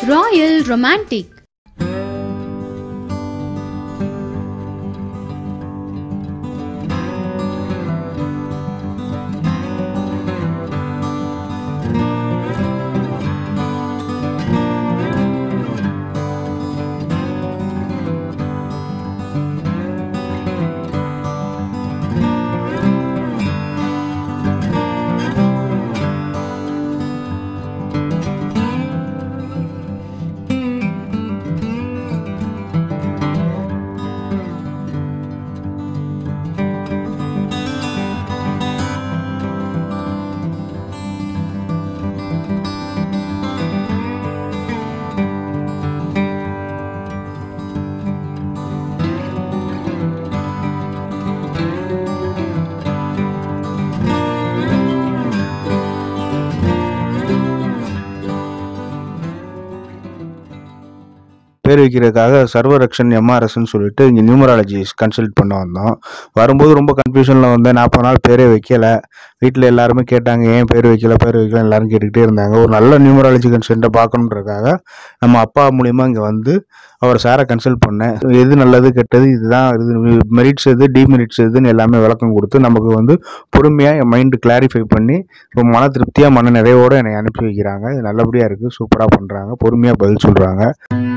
Royal romantic பேர் வைக்கிறதுக்காக சர்வரக்ஷன் எம்ஆர்எஸ்ன்னு சொல்லிட்டு இங்கே நியூமராலஜி கன்சல்ட் பண்ண வந்தோம் வரும்போது ரொம்ப கன்ஃபியூஷனில் வந்தேன் நாற்பது நாள் பேரே வைக்கல வீட்டில் எல்லாருமே கேட்டாங்க ஏன் பேர் வைக்கல பேர் வைக்கல எல்லாரும் கேட்டுக்கிட்டே இருந்தாங்க ஒரு நல்ல நியூமராலஜி கன்சல்ட்டை பார்க்கணுன்றதுக்காக நம்ம அப்பா மூலியமாக இங்கே வந்து அவர் சாரை கன்சல்ட் பண்ணேன் எது நல்லது கெட்டது இதுதான் இது மெரிட்ஸ் எது டிமெரிட்ஸ் எதுன்னு எல்லாமே விளக்கம் கொடுத்து நமக்கு வந்து பொறுமையாக என் மைண்டு கிளாரிஃபை பண்ணி ரொம்ப மன திருப்தியாக மன நிறைவோடு என்னை அனுப்பி வைக்கிறாங்க இது நல்லபடியாக இருக்குது சூப்பராக பண்ணுறாங்க பொறுமையாக பதில் சொல்கிறாங்க